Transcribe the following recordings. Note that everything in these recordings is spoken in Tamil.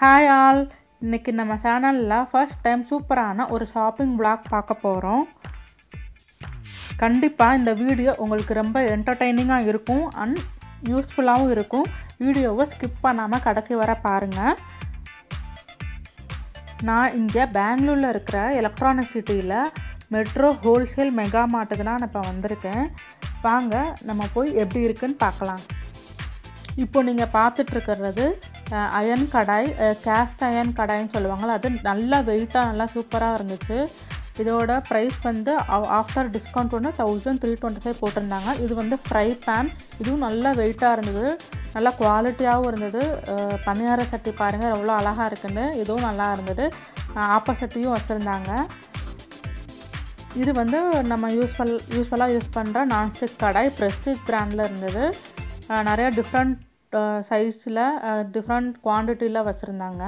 ஹாய் ஆல் இன்னைக்கு நம்ம சேனலில் ஃபர்ஸ்ட் டைம் சூப்பரான ஒரு ஷாப்பிங் vlog பார்க்க போகிறோம் கண்டிப்பாக இந்த வீடியோ உங்களுக்கு ரொம்ப என்டர்டெய்னிங்காக இருக்கும் அண்ட் யூஸ்ஃபுல்லாகவும் இருக்கும் வீடியோவை ஸ்கிப் பண்ணாமல் கடைசி வர பாருங்கள் நான் இங்கே பெங்களூரில் இருக்கிற எலக்ட்ரானிக் சிட்டியில் மெட்ரோ ஹோல்சேல் மெகா மார்ட்டுக்கு தான் நான் இப்போ வந்திருக்கேன் வாங்க நம்ம போய் எப்படி இருக்குன்னு பார்க்கலாம் இப்போ நீங்கள் பார்த்துட்ருக்கிறது அயன் கடாய் கேஸ்ட் அயன் கடாய்ன்னு சொல்லுவாங்கள்ல அது நல்லா வெயிட்டாக நல்லா சூப்பராக இருந்துச்சு இதோட ப்ரைஸ் வந்து ஆஃப்டர் டிஸ்கவுண்ட் ஒன்று தௌசண்ட் த்ரீ டுவெண்ட்டி ஃபைவ் போட்டிருந்தாங்க இது வந்து ஃப்ரை பேன் இதுவும் நல்லா வெயிட்டாக இருந்தது நல்லா குவாலிட்டியாகவும் இருந்தது அஹ் பணியார சட்டி பாருங்கள் எவ்வளோ அழகாக இருக்குன்னு இதுவும் நல்லா இருந்தது ஆப்போசிட்டையும் வச்சுருந்தாங்க இது வந்து நம்ம யூஸ்ஃபுல் யூஸ்ஃபுல்லாக யூஸ் பண்ணுற நான்ஸ்டிக் கடாய் ப்ரெஸ்டிஜ் பிராண்டில் இருந்தது அஹ் நிறைய டிஃப்ரெண்ட் சைஸில் டிஃப்ரெண்ட் குவான்டிட்டியில் வச்சுருந்தாங்க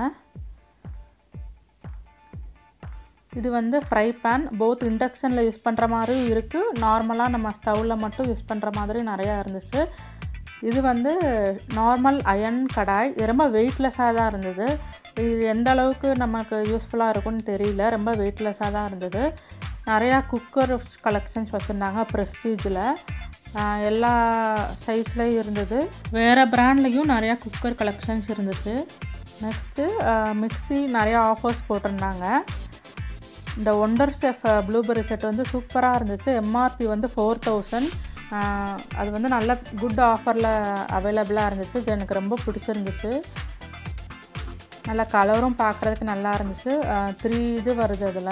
இது வந்து ஃப்ரை பேன் போத் இண்டக்ஷனில் யூஸ் பண்ணுற மாதிரியும் இருக்குது நார்மலாக நம்ம ஸ்டவ்வில் மட்டும் யூஸ் பண்ணுற மாதிரி நிறையா இருந்துச்சு இது வந்து நார்மல் அயன் கடாய் இது ரொம்ப வெயிட்லெஸ்ஸாக தான் இருந்தது இது எந்த அளவுக்கு நமக்கு யூஸ்ஃபுல்லாக இருக்கும்னு தெரியல ரொம்ப வெயிட்லெஸ்ஸாக தான் இருந்தது நிறையா குக்கர் கலெக்ஷன்ஸ் வச்சுருந்தாங்க ப்ரெஸ்டீஜில் எல்லா சைஸ்லேயும் இருந்தது வேறு ப்ராண்ட்லேயும் நிறையா குக்கர் கலெக்ஷன்ஸ் இருந்துச்சு நெக்ஸ்ட்டு மிக்ஸி நிறையா ஆஃபர்ஸ் போட்டிருந்தாங்க இந்த ஒண்டர் செஃப் ப்ளூபெரி செட் வந்து சூப்பராக இருந்துச்சு எம்ஆர்பி வந்து ஃபோர் தௌசண்ட் அது வந்து நல்ல குட் ஆஃபரில் அவைலபிளாக இருந்துச்சு இது எனக்கு ரொம்ப பிடிச்சிருந்துச்சு நல்ல கலரும் பார்க்குறதுக்கு நல்லா இருந்துச்சு த்ரீ இது வருது அதில்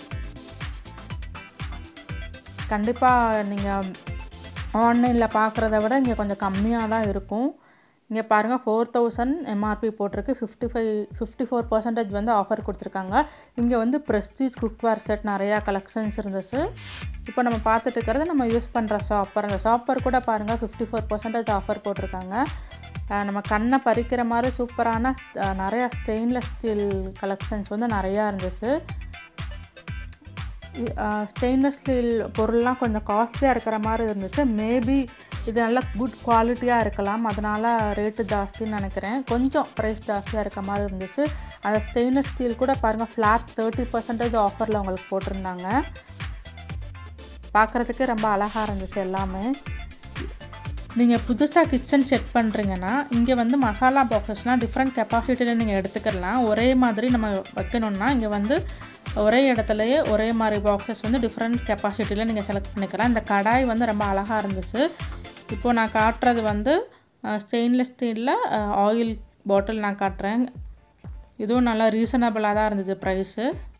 கண்டிப்பாக நீங்கள் ஆன்லைனில் பார்க்குறத விட இங்கே கொஞ்சம் கம்மியாக தான் இருக்கும் இங்கே பாருங்கள் ஃபோர் தௌசண்ட் எம்ஆர்பி போட்டிருக்கு fifty five fifty four percentage வந்து ஆஃபர் கொடுத்துருக்காங்க இங்கே வந்து ப்ரெஸ்டீஜ் குக்வேர் செட் நிறையா கலெக்ஷன்ஸ் இருந்துச்சு இப்போ நம்ம பார்த்துட்டு இருக்கிறது நம்ம யூஸ் பண்ணுற ஷாப்பர் அந்த ஷாப்பர் கூட பாருங்கள் ஃபிஃப்டி ஃபோர் பர்சன்டேஜ் ஆஃபர் போட்டிருக்காங்க நம்ம கண்ணை பறிக்கிற மாதிரி சூப்பரான நிறையா ஸ்டெயின்லெஸ் ஸ்டீல் கலெக்ஷன்ஸ் வந்து நிறையா இருந்துச்சு ஸ்டெயின்லெஸ் ஸ்டீல் பொருள்லாம் கொஞ்சம் காஸ்ட்லியாக இருக்கிற மாதிரி இருந்துச்சு மேபி இது நல்லா குட் குவாலிட்டியாக இருக்கலாம் அதனால் ரேட்டு ஜாஸ்தின்னு நினைக்கிறேன் கொஞ்சம் ப்ரைஸ் ஜாஸ்தியாக இருக்க மாதிரி இருந்துச்சு அந்த ஸ்டெயின்லெஸ் ஸ்டீல் கூட பாருங்கள் ஃப்ளாட் தேர்ட்டி பர்சன்டேஜ் ஆஃபரில் உங்களுக்கு போட்டிருந்தாங்க பார்க்குறதுக்கு ரொம்ப அழகாக இருந்துச்சு எல்லாமே நீங்கள் புதுசாக கிச்சன் செக் பண்ணுறீங்கன்னா இங்கே வந்து மசாலா பாக்ஸஸ்லாம் டிஃப்ரெண்ட் கெப்பாசிட்டியில் நீங்கள் எடுத்துக்கலாம் ஒரே மாதிரி நம்ம வைக்கணுன்னா இங்கே வந்து ஒரே இடத்துலையே ஒரே மாதிரி பாக்ஸஸ் வந்து டிஃப்ரெண்ட் கெப்பாசிட்டியில் நீங்கள் செலக்ட் பண்ணிக்கலாம் இந்த கடாய் வந்து ரொம்ப அழகாக இருந்துச்சு இப்போது நான் காட்டுறது வந்து ஸ்டெயின்லெஸ் ஸ்டீலில் ஆயில் பாட்டில் நான் காட்டுறேன் இதுவும் நல்லா ரீசனபிளாக தான் இருந்துச்சு ப்ரைஸு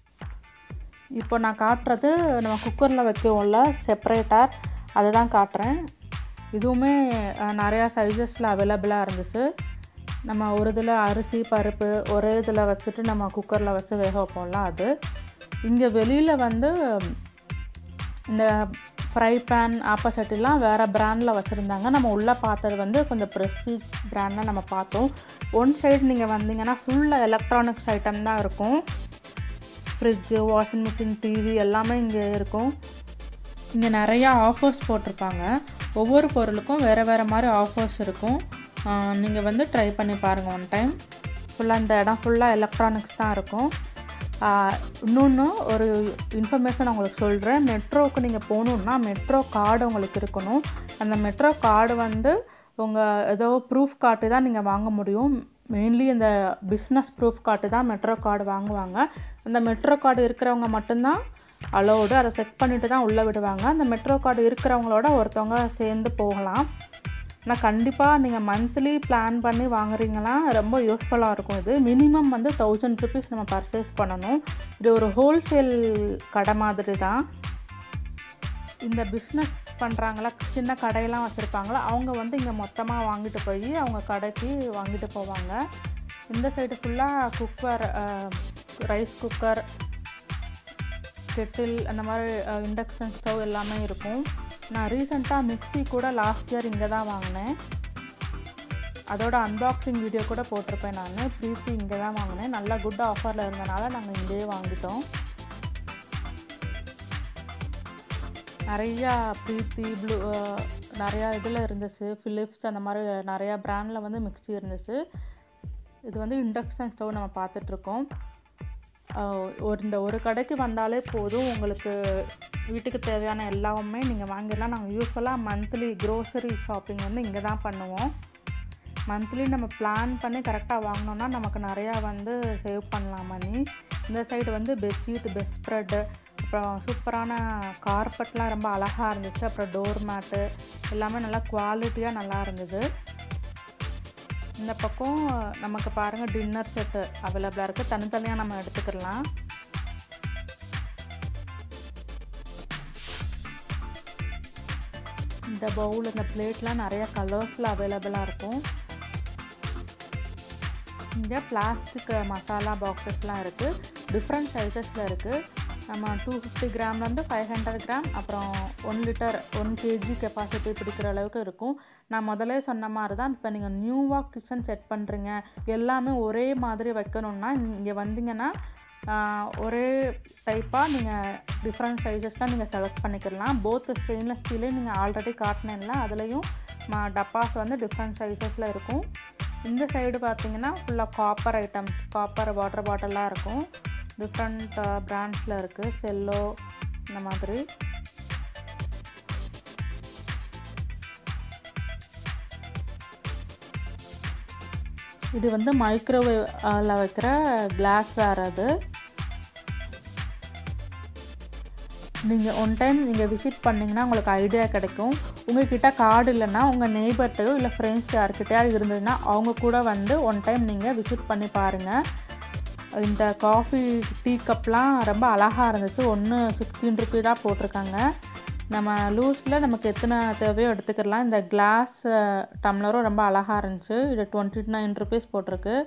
இப்போ நான் காட்டுறது நம்ம குக்கரில் வைக்கவோம்ல செப்பரேட்டர் அதை தான் காட்டுறேன் இதுவுமே நிறையா சைஸஸில் அவைலபிளாக இருந்துச்சு நம்ம ஒரு இதில் அரிசி பருப்பு ஒரே இதில் வச்சுட்டு நம்ம குக்கரில் வச்சு வேக வைப்போம்ல அது இங்கே வெளியில் வந்து இந்த ஃப்ரை பேன் ஆப்போசிட்டிலாம் வேறு ப்ராண்டில் வச்சுருந்தாங்க நம்ம உள்ளே பார்த்தது வந்து கொஞ்சம் ப்ரெஸ்டீஜ் ப்ராண்டில் நம்ம பார்த்தோம் ஒன் சைடு நீங்கள் வந்தீங்கன்னா ஃபுல்லாக எலக்ட்ரானிக்ஸ் ஐட்டம் தான் இருக்கும் ஃப்ரிட்ஜு வாஷிங் மிஷின் டிவி எல்லாமே இங்கே இருக்கும் இங்கே நிறையா ஆஃபர்ஸ் போட்டிருப்பாங்க ஒவ்வொரு பொருளுக்கும் வேறு வேறு மாதிரி ஆஃபர்ஸ் இருக்கும் நீங்கள் வந்து ட்ரை பண்ணி பாருங்கள் ஒன் டைம் ஃபுல்லாக இந்த இடம் ஃபுல்லாக எலக்ட்ரானிக்ஸ் தான் இருக்கும் இன்னொன்று ஒரு இன்ஃபர்மேஷன் உங்களுக்கு சொல்கிறேன் மெட்ரோவுக்கு நீங்கள் போகணுன்னா மெட்ரோ கார்டு உங்களுக்கு இருக்கணும் அந்த மெட்ரோ கார்டு வந்து உங்கள் ஏதோ ப்ரூஃப் கார்டு தான் நீங்கள் வாங்க முடியும் மெயின்லி இந்த பிஸ்னஸ் ப்ரூஃப் கார்டு தான் மெட்ரோ கார்டு வாங்குவாங்க அந்த மெட்ரோ கார்டு இருக்கிறவங்க மட்டும்தான் அலோடு அதை செக் பண்ணிவிட்டு தான் உள்ளே விடுவாங்க அந்த மெட்ரோ கார்டு இருக்கிறவங்களோட ஒருத்தவங்க சேர்ந்து போகலாம் ஆனால் கண்டிப்பாக நீங்கள் மந்த்லி பிளான் பண்ணி வாங்குறீங்கன்னா ரொம்ப யூஸ்ஃபுல்லாக இருக்கும் இது மினிமம் வந்து தௌசண்ட் ருபீஸ் நம்ம பர்ச்சேஸ் பண்ணணும் இது ஒரு ஹோல்சேல் கடை மாதிரி தான் இந்த பிஸ்னஸ் பண்ணுறாங்களா சின்ன கடையெல்லாம் வச்சுருப்பாங்களா அவங்க வந்து இங்கே மொத்தமாக வாங்கிட்டு போய் அவங்க கடைக்கு வாங்கிட்டு போவாங்க இந்த சைடு ஃபுல்லாக குக்கர் ரைஸ் குக்கர் கெட்டில் அந்த மாதிரி இண்டக்ஷன் ஸ்டவ் எல்லாமே இருக்கும் நான் ரீசெண்டாக மிக்ஸி கூட லாஸ்ட் இயர் இங்கே தான் வாங்கினேன் அதோட அன்பாக்சிங் வீடியோ கூட போட்டிருப்பேன் நான் ப்ரீத்தி இங்கே தான் வாங்கினேன் நல்லா குட் ஆஃபரில் இருந்தனால நாங்கள் இங்கேயே வாங்கிட்டோம் நிறையா ப்ரீத்தி ப்ளூ நிறையா இதில் இருந்துச்சு ஃபிலிப்ஸ் அந்த மாதிரி நிறையா ப்ராண்டில் வந்து மிக்ஸி இருந்துச்சு இது வந்து இண்டக்ஷன் ஸ்டவ் நம்ம பார்த்துட்ருக்கோம் ஒரு இந்த ஒரு கடைக்கு வந்தாலே போதும் உங்களுக்கு வீட்டுக்கு தேவையான எல்லாமே நீங்கள் வாங்கிடலாம் நாங்கள் யூஸ்வலாக மந்த்லி க்ரோசரி ஷாப்பிங் வந்து இங்கே தான் பண்ணுவோம் மந்த்லி நம்ம பிளான் பண்ணி கரெக்டாக வாங்கினோன்னா நமக்கு நிறையா வந்து சேவ் பண்ணலாம் மணி இந்த சைடு வந்து பெட்ஷீட் பெட் ஸ்ப்ரெட்டு அப்புறம் சூப்பரான கார்பெட்லாம் ரொம்ப அழகாக இருந்துச்சு அப்புறம் டோர் மேட்டு எல்லாமே நல்லா குவாலிட்டியாக நல்லா இருந்தது இந்த பக்கம் நமக்கு பாருங்கள் டின்னர் செட்டு அவைலபிளாக இருக்குது தனித்தனியாக நம்ம எடுத்துக்கலாம் இந்த பவுல் இந்த பிளேட்லாம் நிறைய கலர்ஸில் அவைலபிளாக இருக்கும் இங்கே பிளாஸ்டிக் மசாலா பாக்ஸஸ்லாம் இருக்குது டிஃப்ரெண்ட் சைஸஸில் இருக்குது நம்ம டூ ஃபிஃப்டி கிராம்லேருந்து ஃபைவ் ஹண்ட்ரட் கிராம் அப்புறம் one litre one KG capacity பிடிக்கிற அளவுக்கு இருக்கும் நான் முதலே சொன்ன மாதிரி தான் இப்போ நீங்கள் நியூவாக கிச்சன் செட் பண்ணுறீங்க எல்லாமே ஒரே மாதிரி வைக்கணுன்னா இங்கே வந்தீங்கன்னா ஒரே டைப்பாக நீங்கள் டிஃப்ரெண்ட் சைஸஸ்லாம் நீங்கள் செலக்ட் பண்ணிக்கலாம் போத் ஸ்டெயின்லெஸ் ஸ்டீலே நீங்கள் ஆல்ரெடி காட்டினேன்ல அதுலேயும் டப்பாஸ் வந்து டிஃப்ரெண்ட் சைஸஸில் இருக்கும் இந்த சைடு பார்த்தீங்கன்னா ஃபுல்லாக காப்பர் ஐட்டம்ஸ் காப்பர் வாட்டர் பாட்டிலாக இருக்கும் டிஃப்ரெண்ட் பிராண்ட்ஸில் இருக்குது செல்லோ இந்த மாதிரி இது வந்து மைக்ரோவேவில் வைக்கிற கிளாஸ் வேர் அது நீங்கள் ஒன் டைம் நீங்கள் விசிட் பண்ணிங்கன்னா உங்களுக்கு ஐடியா கிடைக்கும் உங்கள்கிட்ட கார்டு இல்லைன்னா உங்கள் நெய்பர்கிட்டையோ இல்லை ஃப்ரெண்ட்ஸ் யார்கிட்டயாவது இருந்ததுன்னா அவங்க கூட வந்து ஒன் டைம் நீங்கள் விசிட் பண்ணி பாருங்கள் இந்த காஃபி டீ கப்லாம் ரொம்ப அழகாக இருந்துச்சு ஒன்று சிக்ஸ்டீன் ருபி தான் போட்டிருக்காங்க நம்ம லூஸில் நமக்கு எத்தனை தேவையோ எடுத்துக்கலாம் இந்த கிளாஸ் டம்ளரும் ரொம்ப அழகாக இருந்துச்சு இது டுவெண்ட்டி நைன் ருபீஸ் போட்டிருக்கு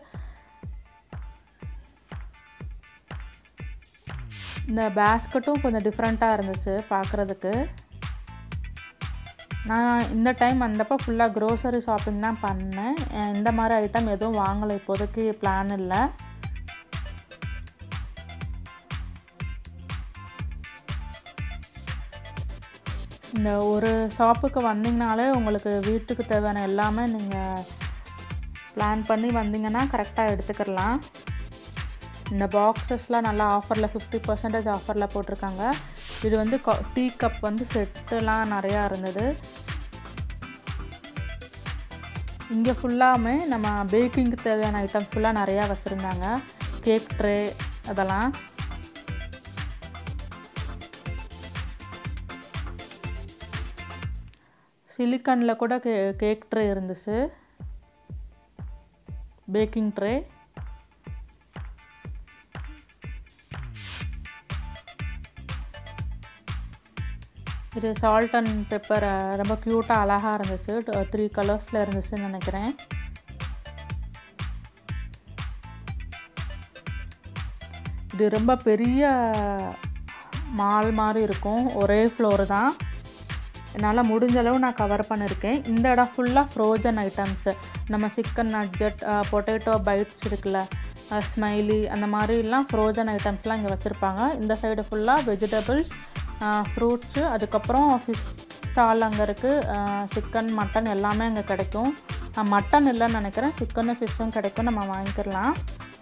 இந்த பேஸ்கட்டும் கொஞ்சம் டிஃப்ரெண்ட்டாக இருந்துச்சு பார்க்குறதுக்கு நான் இந்த டைம் வந்தப்போ ஃபுல்லாக க்ரோசரி ஷாப்பிங் தான் பண்ணேன் இந்த மாதிரி ஐட்டம் எதுவும் வாங்கலை இப்போதைக்கு பிளான் இல்லை இந்த ஒரு ஷாப்புக்கு வந்தீங்கனாலே உங்களுக்கு வீட்டுக்கு தேவையான எல்லாமே நீங்கள் பிளான் பண்ணி வந்தீங்கன்னா கரெக்டாக எடுத்துக்கிடலாம் இந்த பாக்ஸஸ்லாம் நல்லா ஆஃபரில் ஃபிஃப்டி பர்சன்டேஜ் ஆஃபரில் போட்டிருக்காங்க இது வந்து டீ கப் வந்து செட்டுலாம் நிறையா இருந்தது இங்கே ஃபுல்லாமே நம்ம பேக்கிங்க்கு தேவையான ஐட்டம்ஸ் ஃபுல்லாக நிறையா வச்சுருந்தாங்க கேக் ட்ரே அதெல்லாம் சிலிக்கானில் கூட கே கேக் ட்ரே இருந்துச்சு பேக்கிங் ட்ரே இது சால்ட் அண்ட் பெப்பர் ரொம்ப க்யூட்டாக அழகாக இருந்துச்சு த்ரீ கலர்ஸில் இருந்துச்சுன்னு நினைக்கிறேன் இது ரொம்ப பெரிய மால் மாதிரி இருக்கும் ஒரே ஃப்ளோர் தான் என்னால் முடிஞ்ச அளவு நான் கவர் பண்ணியிருக்கேன் இந்த இடம் ஃபுல்லாக ஃப்ரோஜன் ஐட்டம்ஸு நம்ம சிக்கன் நட்ஜெட் பொட்டேட்டோ பைட்ஸ் இருக்குல்ல ஸ்மைலி அந்த மாதிரிலாம் ஃப்ரோஜன் ஐட்டம்ஸ்லாம் இங்கே வச்சுருப்பாங்க இந்த சைடு ஃபுல்லாக வெஜிடபிள்ஸ் ஃப்ரூட்ஸு அதுக்கப்புறம் ஃபிஷ் ஸ்டால் அங்கே இருக்குது சிக்கன் மட்டன் எல்லாமே அங்கே கிடைக்கும் மட்டன் இல்லைன்னு நினைக்கிறேன் சிக்கனும் ஃபிஷ்ஷும் கிடைக்கும் நம்ம வாங்கிக்கலாம்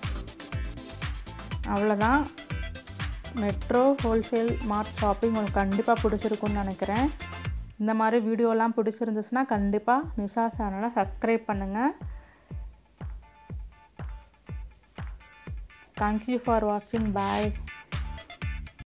அவ்வளோதான் மெட்ரோ ஹோல்சேல் மார்ட் ஷாப்பிங் உங்களுக்கு கண்டிப்பாக பிடிச்சிருக்குன்னு நினைக்கிறேன் இந்த மாதிரி வீடியோலாம் பிடிச்சிருந்துச்சுன்னா கண்டிப்பாக நிஷா சேனலை சப்ஸ்கிரைப் பண்ணுங்கள் தேங்க்யூ ஃபார் வாட்சிங் பாய்